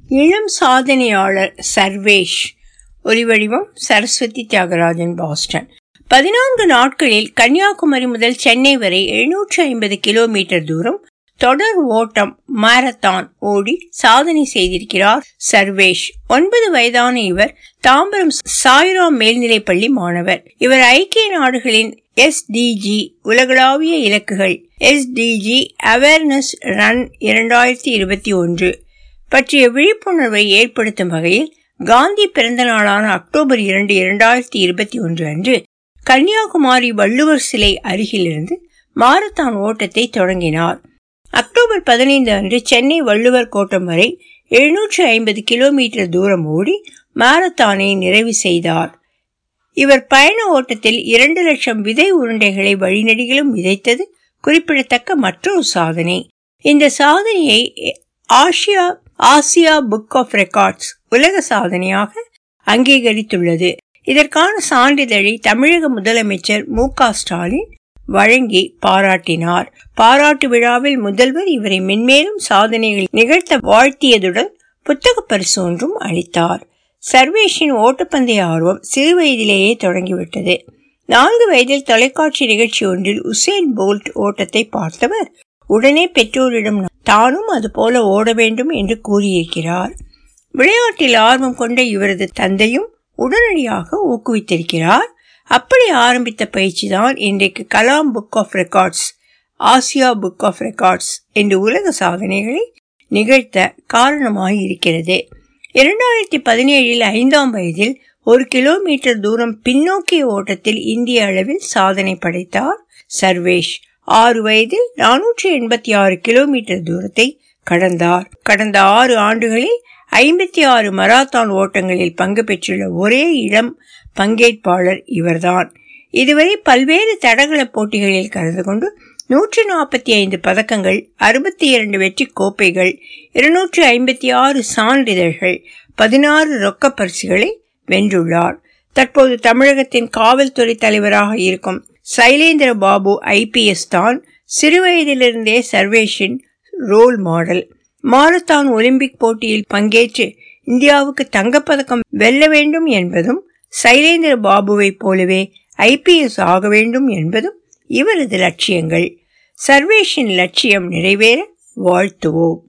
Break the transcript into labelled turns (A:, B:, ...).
A: இளம் சாதனையாளர் சர்வேஷ் ஒலிவடிவம் சரஸ்வதி தியாகராஜன் பாஸ்டன் பதினான்கு நாட்களில் கன்னியாகுமரி முதல் சென்னை வரை எழுநூற்று ஐம்பது கிலோமீட்டர் தூரம் தொடர் ஓட்டம் மாரத்தான் ஓடி சாதனை செய்திருக்கிறார் சர்வேஷ் ஒன்பது வயதான இவர் தாம்பரம் சாய்ராம் மேல்நிலைப்பள்ளி மாணவர் இவர் ஐக்கிய நாடுகளின் எஸ்டிஜி உலகளாவிய இலக்குகள் எஸ்டிஜி அவேர்னஸ் ரன் இரண்டாயிரத்தி இருபத்தி ஒன்று பற்றிய விழிப்புணர்வை ஏற்படுத்தும் வகையில் காந்தி பிறந்த நாளான அக்டோபர் இரண்டு இரண்டாயிரத்தி இருபத்தி ஒன்று அன்று கன்னியாகுமரி வள்ளுவர் சிலை அருகிலிருந்து மாரத்தான் ஓட்டத்தை தொடங்கினார் அக்டோபர் பதினைந்து அன்று சென்னை வள்ளுவர் கோட்டம் வரை எழுநூற்று ஐம்பது கிலோமீட்டர் தூரம் ஓடி மாரத்தானை நிறைவு செய்தார் இவர் பயண ஓட்டத்தில் இரண்டு லட்சம் விதை உருண்டைகளை வழிநடிகளும் விதைத்தது குறிப்பிடத்தக்க மற்றொரு சாதனை இந்த சாதனையை Asia Asia book of records உலக சாதனையாக அங்கீகரித்துள்ளது இதற்கான சான்றிதழை தமிழக முதலமைச்சர் மு ஸ்டாலின் வழங்கி பாராட்டினார் பாராட்டு விழாவில் முதல்வர் இவரை மென்மேலும் சாதனைகள் நிகழ்த்த வாழ்த்தியதுடன் புத்தக பரிசு ஒன்றும் அளித்தார் சர்வேஷின் ஓட்டப்பந்தய ஆர்வம் சிறு வயதிலேயே தொடங்கிவிட்டது நான்கு வயதில் தொலைக்காட்சி நிகழ்ச்சி ஒன்றில் உசேன் போல்ட் ஓட்டத்தை பார்த்தவர் உடனே பெற்றோரிடம் தானும் அது போல ஓட வேண்டும் என்று கூறியிருக்கிறார் விளையாட்டில் ஆர்வம் கொண்ட இவரது தந்தையும் உடனடியாக ஊக்குவித்திருக்கிறார் அப்படி ஆரம்பித்த பயிற்சி தான் இன்றைக்கு Kalam book of records Asia book of records என்று உலக சாதனைகளை நிகழ்த்த காரணமாக இருக்கிறது இரண்டாயிரத்தி பதினேழில் ஐந்தாம் வயதில் ஒரு கிலோமீட்டர் தூரம் பின்னோக்கிய ஓட்டத்தில் இந்திய அளவில் சாதனை படைத்தார் சர்வேஷ் ஆறு வயதில் நானூற்றி எண்பத்தி ஆறு கிலோமீட்டர் தூரத்தை கடந்தார் கடந்த ஆறு ஆண்டுகளில் ஐம்பத்தி ஆறு மராத்தான் ஓட்டங்களில் பங்கு பெற்றுள்ள ஒரே இளம் பங்கேற்பாளர் இவர்தான் இதுவரை பல்வேறு தடகள போட்டிகளில் கலந்து கொண்டு நூற்றி நாற்பத்தி ஐந்து பதக்கங்கள் அறுபத்தி இரண்டு வெற்றி கோப்பைகள் இருநூற்றி ஐம்பத்தி ஆறு சான்றிதழ்கள் பதினாறு ரொக்க பரிசுகளை வென்றுள்ளார் தற்போது தமிழகத்தின் காவல்துறை தலைவராக இருக்கும் சைலேந்திர பாபு ஐபிஎஸ் தான் சிறுவயதிலிருந்தே சர்வேஷின் ரோல் மாடல் மாரத்தான் ஒலிம்பிக் போட்டியில் பங்கேற்று இந்தியாவுக்கு தங்கப்பதக்கம் வெல்ல வேண்டும் என்பதும் சைலேந்திர பாபுவை போலவே ஐபிஎஸ் ஆக வேண்டும் என்பதும் இவரது லட்சியங்கள் சர்வேஷின் லட்சியம் நிறைவேற வாழ்த்துவோம்